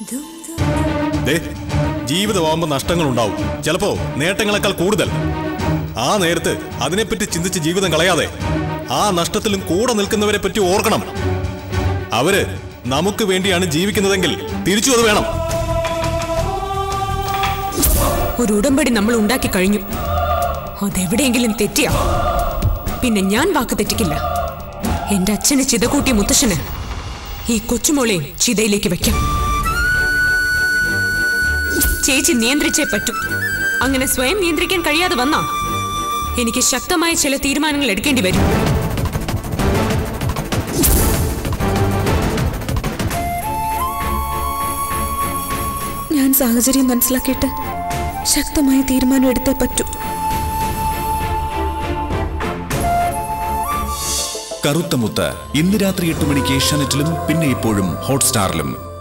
ദേ ജീവിതമാകുമ്പോൾ നഷ്ടങ്ങൾ ഉണ്ടാവും ചിലപ്പോ നേട്ടങ്ങളെക്കാൾ കൂടുതൽ ആ നേരത്ത് അതിനെപ്പറ്റി ചിന്തിച്ച് ജീവിതം കളയാതെ ആ നഷ്ടത്തിലും കൂടെ നിൽക്കുന്നവരെ പറ്റി ഓർക്കണം അവര് നമുക്ക് വേണ്ടിയാണ് ജീവിക്കുന്നതെങ്കിൽ തിരിച്ചു അത് വേണം ഒരു ഉടമ്പടി നമ്മൾ ഉണ്ടാക്കി കഴിഞ്ഞു അതെവിടെയെങ്കിലും തെറ്റിയാ പിന്നെ ഞാൻ വാക്ക് തെറ്റിക്കില്ല എന്റെ അച്ഛന് ചിത കൂട്ടിയ മുത്തശ്ശന് ഈ കൊച്ചുമോളെയും ചിതയിലേക്ക് വെക്കാം ചേച്ചി നിയന്ത്രിച്ചേ പറ്റൂ അങ്ങനെ സ്വയം നിയന്ത്രിക്കാൻ കഴിയാതെ വന്നാ എനിക്ക് ശക്തമായ ചില തീരുമാനങ്ങൾ എടുക്കേണ്ടി വരും ഞാൻ സാഹചര്യം മനസ്സിലാക്കിയിട്ട് ശക്തമായ തീരുമാനം എടുത്തേ പറ്റൂ കറുത്ത മുത്ത് ഇന്ന് രാത്രി എട്ട് മണിക്ക് ഏഷ്യാനെറ്റിലും പിന്നെ ഇപ്പോഴും ഹോട്ട്സ്റ്റാറിലും